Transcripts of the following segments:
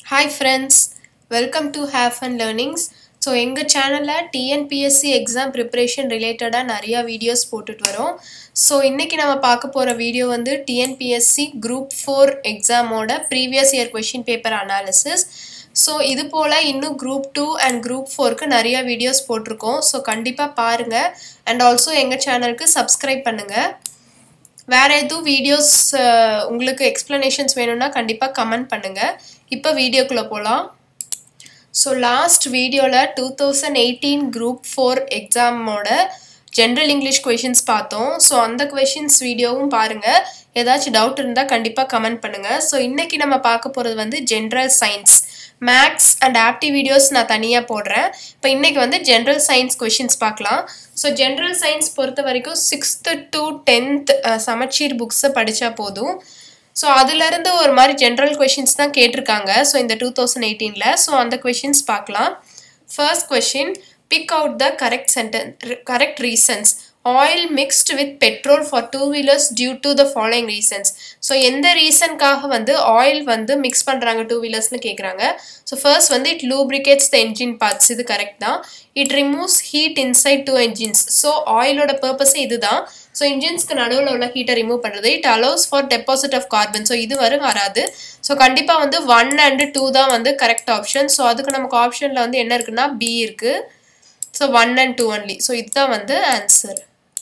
Hi friends welcome to have and learnings so எங்கள் சேனலில் TNPSC exam preparation ரிலேட்டடாக நிறையா வீடியோஸ் போட்டுட்டு வரோம் ஸோ இன்றைக்கி நம்ம பார்க்க போகிற வீடியோ வந்து டிஎன்பிஎஸ்சி குரூப் ஃபோர் எக்ஸாமோட previous year question paper analysis so இது போல் இன்னும் குரூப் டூ அண்ட் குரூப் ஃபோருக்கு நிறையா வீடியோஸ் போட்டிருக்கோம் ஸோ கண்டிப்பாக பாருங்கள் அண்ட் ஆல்சோ எங்கள் சேனலுக்கு சப்ஸ்கிரைப் பண்ணுங்கள் வேறு எதுவும் வீடியோஸ் உங்களுக்கு எக்ஸ்ப்ளனேஷன்ஸ் வேணும்னா கண்டிப்பாக கமெண்ட் பண்ணுங்கள் இப்போ வீடியோக்குள்ளே போகலாம் ஸோ லாஸ்ட் வீடியோவில் two thousand eighteen group four எக்ஸாமோட ஜென்ரல் இங்கிலீஷ் கொஷின்ஸ் பார்த்தோம் ஸோ அந்த கொஷின்ஸ் வீடியோவும் பாருங்கள் ஏதாச்சும் டவுட் இருந்தால் கண்டிப்பாக கமெண்ட் பண்ணுங்கள் ஸோ இன்றைக்கி நம்ம பார்க்க போகிறது வந்து general science maths and apti videos நான் தனியாக போடுறேன் இப்போ இன்றைக்கி வந்து ஜென்ரல் சயின்ஸ் கொஷின்ஸ் பார்க்கலாம் ஸோ ஜென்ரல் சயின்ஸ் பொறுத்த வரைக்கும் சிக்ஸ்த்து டு டென்த் சமச்சீர் புக்ஸை படித்தா போதும் ஸோ அதுலேருந்து ஒரு மாதிரி ஜென்ரல் கொஷின்ஸ் தான் கேட்டிருக்காங்க ஸோ இந்த டூ தௌசண்ட் எயிட்டீனில் ஸோ அந்த கொஷின்ஸ் பார்க்கலாம் first question pick out the correct sentence correct reasons oil mixed with petrol for two wheelers due to the following reasons so எந்த ரீசனுக்காக வந்து ஆயில் வந்து மிக்ஸ் பண்ணுறாங்க டூ வீலர்ஸ்னு கேட்குறாங்க ஸோ ஃபர்ஸ்ட் வந்து it lubricates the engine parts இது correct தான் it removes heat inside two engines so ஆயிலோட பர்பஸே இதுதான் ஸோ இன்ஜின்ஸ்க்கு நடுவில் உள்ள ஹீட்டை ரிமூவ் பண்ணுறது it allows for deposit of carbon so இது வரும் வராது ஸோ கண்டிப்பாக வந்து ஒன் அண்டு டூ தான் வந்து கரெக்ட் ஆப்ஷன் ஸோ அதுக்கு நமக்கு ஆப்ஷனில் வந்து என்ன இருக்குன்னா பி இருக்குது so one and two only so இதுதான் வந்து answer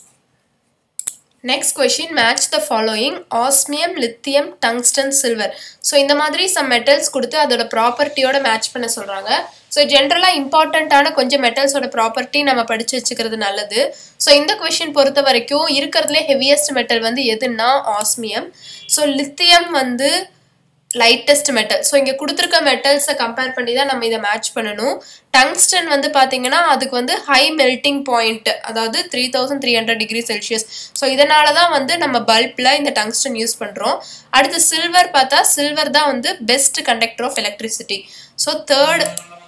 next question match the following osmium lithium tungsten silver so இந்த மாதிரி சம் மெட்டல்ஸ் கொடுத்து அதோட ப்ராப்பர்ட்டியோட மேட்ச் பண்ண சொல்கிறாங்க ஸோ ஜென்ரலாக இம்பார்ட்டண்ட்டான கொஞ்சம் மெட்டல்ஸோட ப்ராப்பர்ட்டி நம்ம படித்து வச்சுக்கிறது நல்லது ஸோ இந்த கொஷின் பொறுத்த வரைக்கும் இருக்கிறதுலே ஹெவியஸ்ட் மெட்டல் வந்து எதுன்னா ஆஸ்மியம் ஸோ லித்தியம் வந்து லைட்டஸ்ட் மெட்டல் ஸோ இங்கே கொடுத்துருக்க மெட்டல்ஸை கம்பேர் பண்ணி தான் நம்ம இதை மேட்ச் பண்ணணும் டங்ஸ்டன் வந்து பார்த்தீங்கன்னா அதுக்கு வந்து ஹை மெல்டிங் பாயிண்ட் அதாவது three thousand three hundred degree Celsius so இதனால தான் வந்து நம்ம பல்பில் இந்த டங்ஸ்டன் யூஸ் பண்ணுறோம் அடுத்து சில்வர் பார்த்தா சில்வர் தான் வந்து best conductor of electricity so third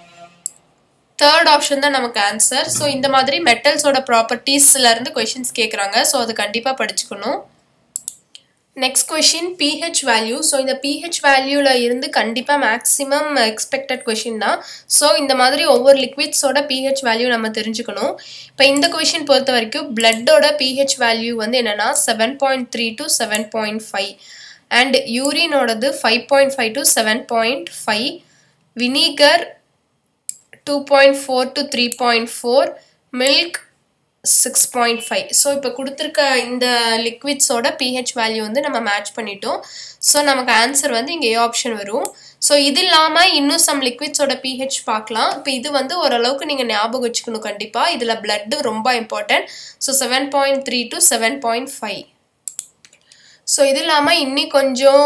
third option தான் நமக்கு ஆன்சர் ஸோ இந்த மாதிரி மெட்டல்ஸோட ப்ராப்பர்ட்டிஸ்லேருந்து கொஷின்ஸ் கேட்குறாங்க ஸோ அது கண்டிப்பாக படிச்சுக்கணும் next question pH value so இந்த பிஹெச் வேல்யூவில் இருந்து கண்டிப்பாக மேக்ஸிமம் எக்ஸ்பெக்டட் கொஷின் தான் ஸோ இந்த மாதிரி ஒவ்வொரு லிக்விட்ஸோட பிஹெச் வேல்யூ நம்ம தெரிஞ்சுக்கணும் இப்போ இந்த கொஷின் பொறுத்த வரைக்கும் பிளட்டோட பிஹெச் வேல்யூ வந்து என்னென்னா seven point three to seven point five and யூரினோடது five point five to seven point five vinegar two point four to three point four milk six point five so இப்போ கொடுத்துருக்க இந்த லிக்விட்ஸோட pH value வந்து நம்ம match பண்ணிட்டோம் so நமக்கு answer வந்து இங்கே ஏ ஆப்ஷன் வரும் ஸோ இது இல்லாமல் இன்னும் சம் லிக்விட்ஸோட பிஹெச் பார்க்கலாம் இப்போ இது வந்து ஓரளவுக்கு நீங்கள் ஞாபகம் வச்சுக்கணும் கண்டிப்பாக இதில் பிளட்டு ரொம்ப important so seven point three to seven point five so இது இல்லாமல் இன்னி கொஞ்சம்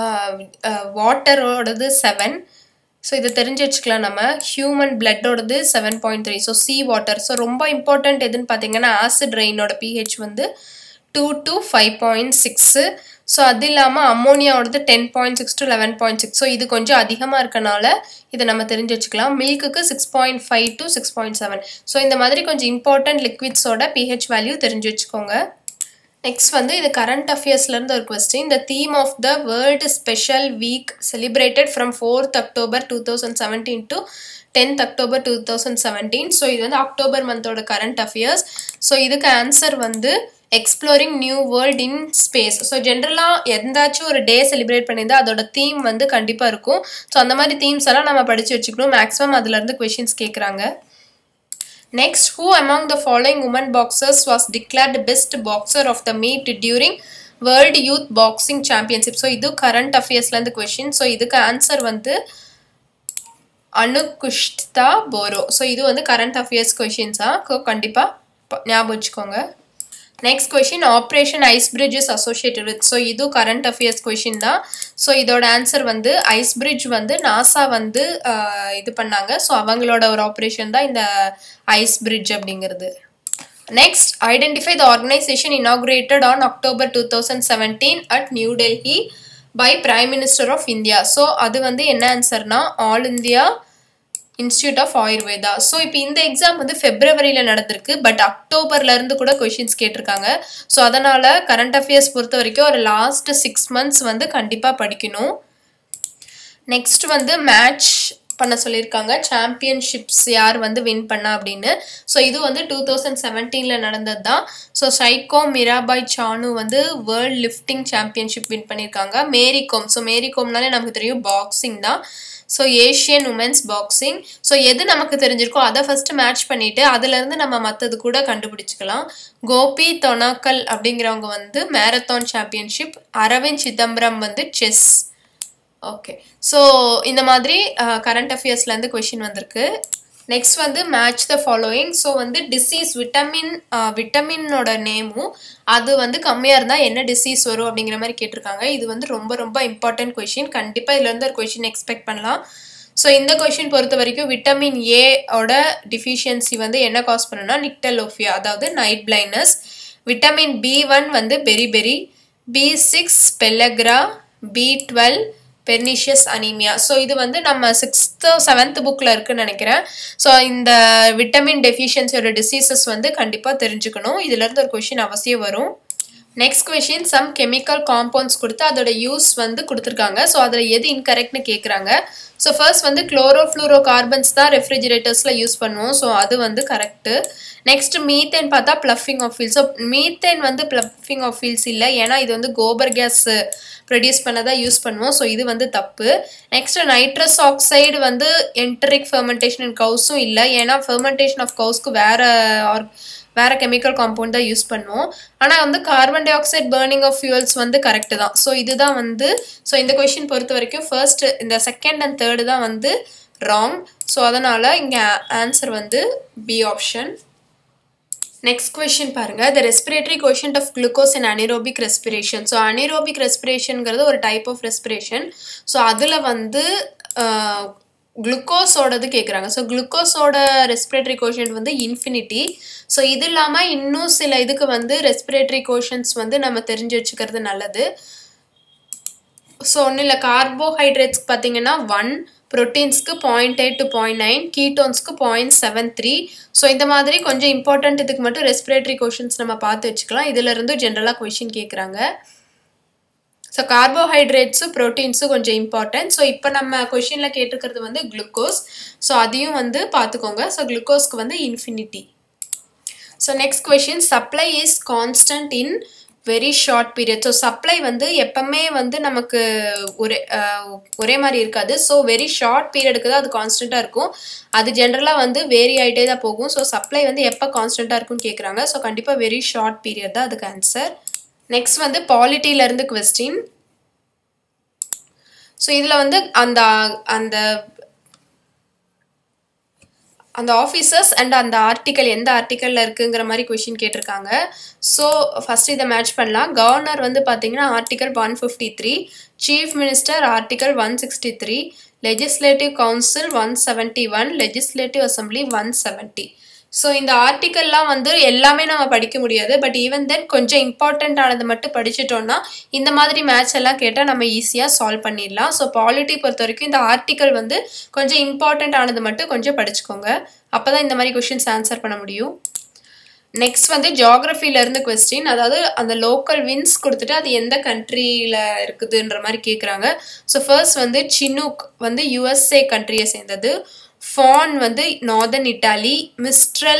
வாட்டரோடது செவன் ஸோ இதை தெரிஞ்சு வச்சுக்கலாம் நம்ம ஹியூமன் பிளட்டோடது seven point three so sea water so ரொம்ப இம்பார்ட்டண்ட் எதுன்னு பார்த்தீங்கன்னா ஆசிட் ரெயினோட பிஹெச் வந்து two to five point six so அது இல்லாமல் அம்மோனியாவோடது ten point six to eleven point six so இது கொஞ்சம் அதிகமாக இருக்கனால இதை நம்ம தெரிஞ்சு வச்சுக்கலாம் மில்க்குக்கு six point five to six point seven so இந்த மாதிரி கொஞ்சம் இம்பார்ட்டன்ட் லிக்விட்ஸோட பிஹெச் வேல்யூ தெரிஞ்சு வச்சுக்கோங்க நெக்ஸ்ட் வந்து இது கரண்ட் அஃபேர்ஸ்லேருந்து ஒரு question the theme of the world special week celebrated from fourth October two thousand seventeen to tenth October two thousand seventeen so இது வந்து அக்டோபர் மந்தோட கரண்ட் அஃபேர்ஸ் ஸோ இதுக்கு ஆன்சர் வந்து exploring new world in space so ஜென்ரலாக எந்தாச்சும் ஒரு day celebrate பண்ணியிருந்தா அதோட தீம் வந்து கண்டிப்பாக இருக்கும் ஸோ அந்த மாதிரி தீம்ஸ் எல்லாம் நம்ம படித்து வச்சுக்கணும் மேக்ஸிமம் அதுலேருந்து கொஷின்ஸ் கேட்குறாங்க Next, who among the following women boxers was declared best boxer of the meet during World Youth Boxing Championship? So இது கரண்ட் அஃபேர்ஸ்லேருந்து கொஷின் ஸோ இதுக்கு ஆன்சர் வந்து அனுகுஷ்தா போரோ ஸோ இது வந்து கரண்ட் அஃபேர்ஸ் கொஷின்ஸா கண்டிப்பாக ஞாபகம் வச்சுக்கோங்க next question operation ice bridge is associated with so இது கரண்ட் அஃபேர்ஸ் கொஷின் தான் ஸோ இதோட ஆன்சர் வந்து ஐஸ் பிரிட்ஜ் வந்து நாசா வந்து இது பண்ணாங்க ஸோ அவங்களோட ஒரு ஆப்ரேஷன் தான் இந்த ஐஸ் பிரிட்ஜ் அப்படிங்கிறது next identify the organization inaugurated on October two thousand seventeen at New Delhi by prime minister of India so அது வந்து என்ன ஆன்சர்னா All India Institute of Ayurveda so இப்போ இந்த எக்ஸாம் வந்து ஃபெப்ரவரியில் நடந்திருக்கு பட் அக்டோபர்லேருந்து கூட கொஷின்ஸ் கேட்டிருக்காங்க ஸோ அதனால் கரண்ட் அஃபேர்ஸ் பொறுத்த வரைக்கும் ஒரு லாஸ்ட் சிக்ஸ் மந்த்ஸ் வந்து கண்டிப்பாக படிக்கணும் நெக்ஸ்ட் வந்து மேட்ச் பண்ண சொல்லியிருக்காங்க சாம்பியன்ஷிப்ஸ் யார் வந்து வின் பண்ணா அப்படின்னு ஸோ இது வந்து டூ தௌசண்ட் செவன்டீனில் நடந்தது தான் ஸோ சைகோ மிராபாய் சானு வந்து வேர்ல்ட் லிஃப்டிங் சாம்பியன்ஷிப் வின் பண்ணியிருக்காங்க மேரி கோம் ஸோ மேரி கோம்னாலே நமக்கு தெரியும் பாக்ஸிங் தான் so Asian women's boxing so எது நமக்கு தெரிஞ்சிருக்கோ அதை ஃபஸ்ட்டு மேட்ச் பண்ணிவிட்டு அதுலேருந்து நம்ம மற்றது கூட கண்டுபிடிச்சிக்கலாம் கோபி தொனாக்கல் அப்படிங்கிறவங்க வந்து மேரத்தான் சாம்பியன்ஷிப் அரவிந்த் சிதம்பரம் வந்து செஸ் ஓகே ஸோ இந்த மாதிரி கரண்ட் அஃபேர்ஸ்லேருந்து கொஷின் வந்திருக்கு நெக்ஸ்ட் வந்து மேட்ச் த ஃபாலோயிங் ஸோ வந்து டிசீஸ் விட்டமின் விட்டமினோட நேமும் அது வந்து கம்மியாக இருந்தால் என்ன டிசீஸ் வரும் அப்படிங்கிற மாதிரி கேட்டிருக்காங்க இது வந்து ரொம்ப ரொம்ப இம்பார்ட்டன்ட் கொஷின் கண்டிப்பாக இதுலேருந்து ஒரு கொஷின் எக்ஸ்பெக்ட் பண்ணலாம் ஸோ இந்த கொஷின் பொறுத்த வரைக்கும் விட்டமின் ஏவோட டிஃபிஷியன்சி வந்து என்ன காஸ் பண்ணுன்னா நிக்டலோஃபியா அதாவது night blindness vitamin B one வந்து beri beri B six pellagra B twelve pernicious anaemia so இது வந்து நம்ம சிக்ஸ்த்து செவன்த் புக்கில் இருக்குன்னு நினைக்கிறேன் ஸோ இந்த விட்டமின் டெஃபிஷியன்சியோட டிசீசஸ் வந்து கண்டிப்பாக தெரிஞ்சுக்கணும் இதுலேருந்து ஒரு கொஷின் அவசியம் வரும் next question some chemical compounds கொடுத்து அதோட யூஸ் வந்து கொடுத்துருக்காங்க ஸோ அதில் எது இன்கரெக்ட்னு கேட்குறாங்க ஸோ ஃபர்ஸ்ட் வந்து குளோரோஃப்ளூரோ கார்பன்ஸ் தான் ரெஃப்ரிஜிரேட்டர்ஸில் யூஸ் பண்ணுவோம் ஸோ அது வந்து கரெக்டு நெக்ஸ்ட் மீத்தேன் பார்த்தா flooding of fields so methane வந்து ப்ளஃபிங் ஆஃப் ஃபீல்ஸ் இல்லை ஏன்னா இது வந்து கோபர் கேஸ் ப்ரொடியூஸ் பண்ண தான் யூஸ் பண்ணுவோம் ஸோ இது வந்து தப்பு நெக்ஸ்ட் நைட்ரஸ் ஆக்சைடு வந்து என்டரிக் ஃபெர்மெண்டேஷன் இன் கவுஸும் இல்லை ஏன்னா ஃபெர்மெண்டேஷன் ஆஃப் கவுஸ்க்கு வேற ஆர் வேற கெமிக்கல் காம்பவுண்ட் தான் யூஸ் பண்ணுவோம் ஆனால் வந்து carbon dioxide burning of fuels வந்து கரெக்டு தான் ஸோ இதுதான் வந்து ஸோ இந்த கொஷின் பொறுத்த வரைக்கும் ஃபர்ஸ்ட் இந்த செகண்ட் அண்ட் தேர்டு தான் வந்து ராங் ஸோ அதனால் இங்கே ஆன்சர் வந்து பி ஆப்ஷன் நெக்ஸ்ட் கொஷின் பாருங்க the respiratory question of glucose in anaerobic respiration so anaerobic ரெஸ்பிரேஷனுங்கிறது ஒரு டைப் ஆஃப் ரெஸ்பிரேஷன் ஸோ அதில் வந்து குளுக்கோஸோடது கேட்குறாங்க ஸோ குளுக்கோஸோட ரெஸ்பிரேட்டரி கோஷன் வந்து இன்ஃபினிட்டி ஸோ இது இல்லாமல் இன்னும் சில இதுக்கு வந்து ரெஸ்பிரேட்டரி கோஷன்ஸ் வந்து நம்ம தெரிஞ்சு வச்சுக்கிறது நல்லது ஸோ ஒன்றும் இல்லை கார்போஹைட்ரேட்ஸ்க்கு பார்த்தீங்கன்னா ஒன் ப்ரோட்டீன்ஸ்க்கு point eight to point nine கீட்டோன்ஸ்க்கு பாயிண்ட் செவன் த்ரீ ஸோ இந்த மாதிரி கொஞ்சம் இம்பார்ட்டன்ட் இதுக்கு மட்டும் ரெஸ்பிரேட்டரி கொஷின்ஸ் நம்ம பார்த்து வச்சுக்கலாம் இதிலிருந்து ஜென்ரலாக கொஷின் கேட்குறாங்க ஸோ கார்போஹைட்ரேட்ஸு ப்ரோட்டீன்ஸும் கொஞ்சம் இம்பார்ட்டன்ட் ஸோ இப்போ நம்ம கொஷினில் கேட்டிருக்கிறது வந்து குளுக்கோஸ் ஸோ அதையும் வந்து பார்த்துக்கோங்க ஸோ குளுக்கோஸ்க்கு வந்து infinity so next question supply is constant in very short period so supply வந்து எப்பவுமே வந்து நமக்கு ஒரே ஒரே மாதிரி இருக்காது ஸோ வெரி ஷார்ட் பீரியடுக்கு தான் அது கான்ஸ்டண்ட்டாக இருக்கும் அது ஜென்ரலாக வந்து வேரி ஆகிட்டே தான் போகும் ஸோ சப்ளை வந்து எப்போ கான்ஸ்டண்ட்டாக இருக்கும்னு கேட்குறாங்க ஸோ கண்டிப்பாக வெரி ஷார்ட் பீரியட் தான் அதுக்கு ஆன்சர் நெக்ஸ்ட் வந்து பாலிட்டியிலேருந்து கொஸ்டின் ஸோ இதில் வந்து அந்த அந்த அந்த ஆஃபீஸர்ஸ் அண்ட் அந்த ஆர்டிக்கல் எந்த ஆர்டிக்கலில் இருக்குங்கிற மாதிரி கொஷின் கேட்டிருக்காங்க ஸோ ஃபஸ்ட் இதை மேட்ச் பண்ணலாம் கவர்னர் வந்து பார்த்தீங்கன்னா article one fifty three chief minister article one sixty three legislative council one seventy one legislative assembly one seventy so இந்த ஆர்டிக்கல்லாம் வந்து எல்லாமே நம்ம படிக்க முடியாது பட் ஈவன் தென் கொஞ்சம் இம்பார்ட்டண்ட் ஆனது மட்டும் படிச்சிட்டோம்னா இந்த மாதிரி மேட்ச் எல்லாம் கேட்டால் நம்ம ஈஸியாக சால்வ் பண்ணிடலாம் ஸோ பாலிட்டி பொறுத்த வரைக்கும் இந்த ஆர்டிக்கல் வந்து கொஞ்சம் இம்பார்ட்டண்ட் ஆனது மட்டும் கொஞ்சம் படிச்சுக்கோங்க அப்போ தான் இந்த மாதிரி கொஷின்ஸ் ஆன்சர் பண்ண முடியும் நெக்ஸ்ட் வந்து ஜாகிரஃபிலேருந்து கொஸ்டின் அதாவது அந்த லோக்கல் வின்ஸ் கொடுத்துட்டு அது எந்த கண்ட்ரியில் இருக்குதுன்ற மாதிரி கேட்குறாங்க ஸோ ஃபர்ஸ்ட் வந்து சினுக் வந்து யுஎஸ்ஏ கண்ட்ரியை சேர்ந்தது ஃபான் வந்து northern Italy mistral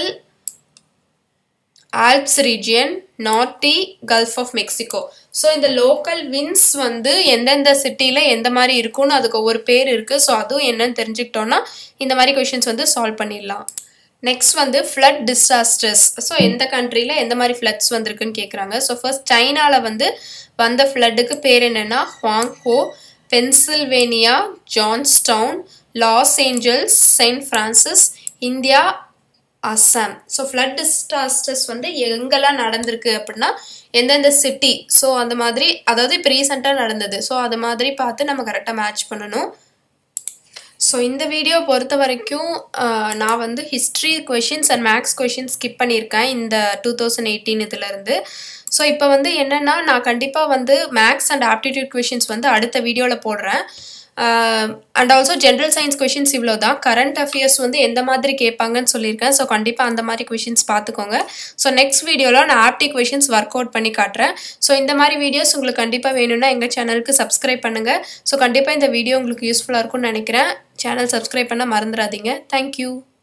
Alps region norther gulf of Mexico so இந்த லோக்கல் வின்ஸ் வந்து எந்தெந்த சிட்டியில் எந்த மாதிரி இருக்கும்னு அதுக்கு ஒவ்வொரு பேர் இருக்குது ஸோ அதுவும் என்னன்னு தெரிஞ்சுக்கிட்டோன்னா இந்த மாதிரி கொஷின்ஸ் வந்து சால்வ் பண்ணிடலாம் நெக்ஸ்ட் வந்து ஃப்ளட் டிசாஸ்டர்ஸ் ஸோ எந்த கண்ட்ரியில் எந்த மாதிரி ஃப்ளட்ஸ் வந்திருக்குன்னு கேட்குறாங்க ஸோ ஃபர்ஸ்ட் சைனாவில் வந்து வந்த ஃப்ளட்டுக்கு பேர் என்னென்னா Hwang Ho Pennsylvania Johnstown Los Angeles Saint Francis India Assam so flood disasters வந்து எங்கெல்லாம் நடந்திருக்கு அப்படின்னா எந்தெந்த சிட்டி ஸோ அந்த மாதிரி அதாவது இப்போ ரீசெண்டாக நடந்தது ஸோ அது மாதிரி பார்த்து நம்ம கரெக்டாக மேட்ச் பண்ணணும் ஸோ இந்த வீடியோ பொறுத்த வரைக்கும் நான் வந்து history questions and maths questions skip பண்ணியிருக்கேன் இந்த டூ தௌசண்ட் எயிட்டீன் இதுலேருந்து ஸோ இப்போ வந்து என்னென்னா நான் கண்டிப்பாக வந்து மேக்ஸ் அண்ட் ஆப்டிடியூட் கொஷின்ஸ் வந்து அடுத்த வீடியோவில் போடுறேன் and also general science questions இவ்வளோ தான் கரண்ட் அஃபேர்ஸ் வந்து எந்த மாதிரி கேட்பாங்கன்னு சொல்லியிருக்கேன் ஸோ கண்டிப்பாக அந்த மாதிரி கொஷின்ஸ் பார்த்துக்கோங்க ஸோ நெக்ஸ்ட் வீடியோவில் நான் ஆப்டி கொஷின்ஸ் ஒர்க் அவுட் பண்ணி காட்டுறேன் ஸோ இந்த மாதிரி வீடியோஸ் உங்களுக்கு கண்டிப்பாக வேணும்னா எங்கள் சேனலுக்கு சப்ஸ்கிரைப் பண்ணுங்கள் ஸோ கண்டிப்பாக இந்த வீடியோ உங்களுக்கு யூஸ்ஃபுல்லாக இருக்கும்னு நினைக்கிறேன் சேனல் சப்ஸ்கிரைப் பண்ண மறந்துடாதீங்க தேங்க்யூ